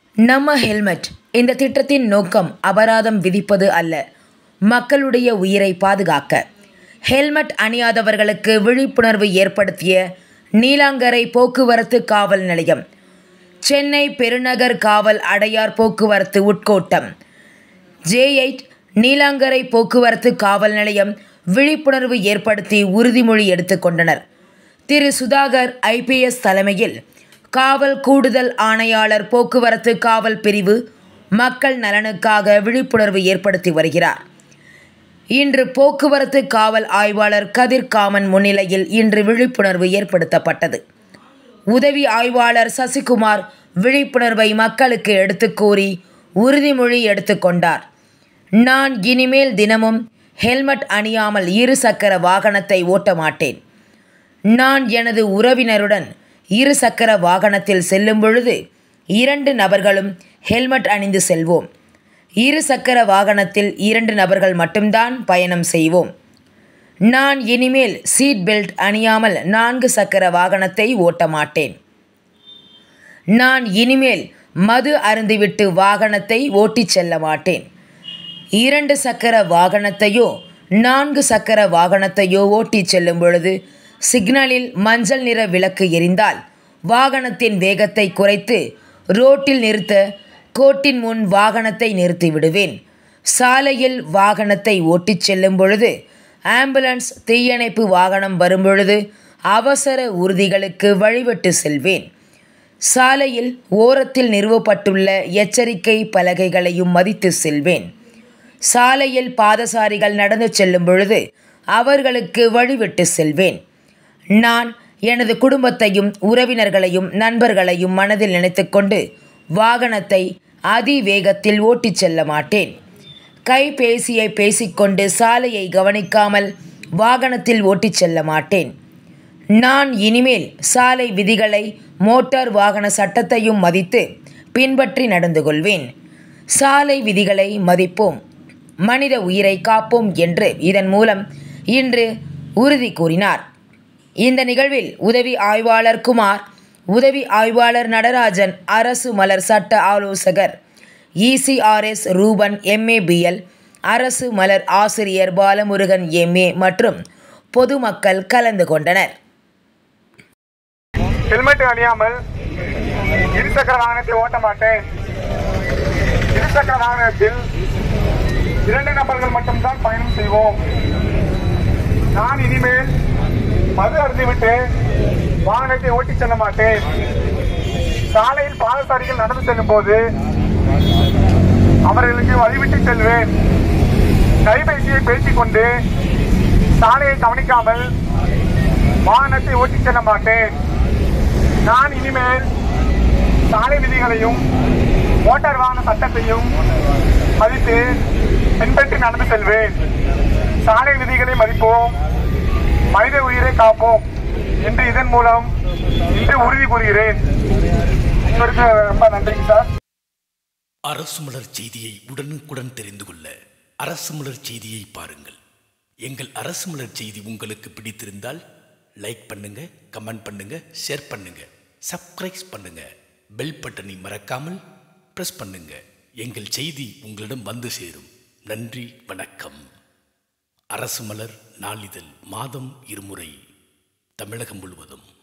நம்ம ஹெல்மெட் இந்த திட்டத்தின் நோக்கம் அபராதம் விதிப்பது அல்ல மக்களுடைய உயிரை பாதுகாக்க ஹெல்மெட் அணியாதவர்களுக்கு விழிப்புணர்வு ஏற்படுத்திய நீலாங்கரை போக்குவரத்து காவல் நிலையம் சென்னை பெருநகர் காவல் அடையார் போக்குவரத்து உட்கோட்டம் ஜே எயிட் நீலாங்கரை போக்குவரத்து காவல் நிலையம் விழிப்புணர்வு ஏற்படுத்தி உறுதிமொழி எடுத்துக்கொண்டனர் திரு சுதாகர் ஐபிஎஸ் தலைமையில் காவல் கூடுதல் ஆணையாளர் போக்குவரத்து காவல் பிரிவு மக்கள் நலனுக்காக விழிப்புணர்வு ஏற்படுத்தி வருகிறார் இன்று போக்குவரத்து காவல் ஆய்வாளர் கதிர் காமன் முன்னிலையில் இன்று விழிப்புணர்வு ஏற்படுத்தப்பட்டது உதவி ஆய்வாளர் சசிகுமார் விழிப்புணர்வை மக்களுக்கு எடுத்துக் கூறி உறுதிமொழி எடுத்துக்கொண்டார் நான் இனிமேல் தினமும் ஹெல்மெட் அணியாமல் இரு சக்கர வாகனத்தை ஓட்ட மாட்டேன் நான் எனது உறவினருடன் இரு சக்கர வாகனத்தில் செல்லும் பொழுது இரண்டு நபர்களும் ஹெல்மெட் அணிந்து செல்வோம் இரு சக்கர வாகனத்தில் இரண்டு நபர்கள் மட்டும்தான் பயணம் செய்வோம் நான் இனிமேல் சீட் பெல்ட் அணியாமல் நான்கு சக்கர வாகனத்தை ஓட்ட மாட்டேன் நான் இனிமேல் மது அருந்திவிட்டு வாகனத்தை ஓட்டிச் செல்ல மாட்டேன் இரண்டு சக்கர வாகனத்தையோ நான்கு சக்கர வாகனத்தையோ ஓட்டிச் செல்லும் பொழுது சிக்னலில் மஞ்சள் நிற விளக்கு எரிந்தால் வாகனத்தின் வேகத்தை குறைத்து ரோட்டில் நிறுத்த கோட்டின் முன் வாகனத்தை நிறுத்தி விடுவேன் சாலையில் வாகனத்தை ஓட்டிச் செல்லும் பொழுது ஆம்புலன்ஸ் தீயணைப்பு வாகனம் வரும்பொழுது அவசர ஊர்திகளுக்கு வழிவிட்டு செல்வேன் சாலையில் ஓரத்தில் நிறுவப்பட்டுள்ள எச்சரிக்கை பலகைகளையும் மதித்து செல்வேன் சாலையில் பாதசாரிகள் நடந்து செல்லும் பொழுது அவர்களுக்கு வழிவிட்டு செல்வேன் நான் எனது குடும்பத்தையும் உறவினர்களையும் நண்பர்களையும் மனதில் நினைத்துக்கொண்டு வாகனத்தை அதிவேகத்தில் ஓட்டிச் செல்ல மாட்டேன் கைபேசியை பேசிக்கொண்டு சாலையை கவனிக்காமல் வாகனத்தில் ஓட்டிச் செல்ல மாட்டேன் நான் இனிமேல் சாலை விதிகளை மோட்டார் வாகன சட்டத்தையும் மதித்து பின்பற்றி நடந்து கொள்வேன் சாலை விதிகளை மதிப்போம் மனித உயிரை காப்போம் என்று இதன் மூலம் இன்று உறுதி கூறினார் இந்த நிகழ்வில் உதவி ஆய்வாளர் குமார் உதவி ஆய்வாளர் நடராஜன் அரசு மலர் சட்ட ஆலோசகர் இசிஆர்எஸ் ரூபன் எம்ஏபிஎல் அரசு மலர் ஆசிரியர் பாலமுருகன் எம்ஏ மற்றும் பொதுமக்கள் கலந்து கொண்டனர் ஹெல்மெட் அணியாமல் இருசக்கர வாகனத்தை ஓட்ட மாட்டேன் இருசக்கர வாகனத்தில் இரண்டு நபர்கள் மட்டும்தான் பயணம் செய்வோம் நான் இனிமேல் மது அருந்திவிட்டு வாகனத்தை ஓட்டிச் செல்ல மாட்டேன் சாலையில் பாதசாரிகள் நடந்து செல்லும் போது அவர்களுக்கு வழிவிட்டு செல்வேன் கைபேசியை பேசிக்கொண்டு சாலையை கவனிக்காமல் வாகனத்தை ஓட்டிச் செல்ல மாட்டேன் நான் இனிமேல் சாலை விதிகளையும் மோட்டார் வாகன சட்டத்தையும் மதித்து பின்பற்றி நடந்து செல்வேன் சாலை விதிகளை மதிப்போம் மனித உயிரை காப்போம் என்று இதன் மூலம் இன்று உறுதி கூறுகிறேன் உங்களுக்கு ரொம்ப நன்றிங்க சார் அரசு மலர் செய்தியை உடனுக்குடன் தெரிந்து கொள்ள அரசு மலர் செய்தியை பாருங்கள் எங்கள் அரசு மலர் செய்தி உங்களுக்கு பிடித்திருந்தால் லைக் பண்ணுங்க கமெண்ட் பண்ணுங்க ஷேர் பண்ணுங்க சப்ஸ்கிரைப் பண்ணுங்க பெல் பட்டனை மறக்காமல் பிரஸ் பண்ணுங்க எங்கள் செய்தி உங்களிடம் வந்து சேரும் நன்றி வணக்கம் அரசு மலர் நாளிதழ் மாதம் இருமுறை தமிழகம் முழுவதும்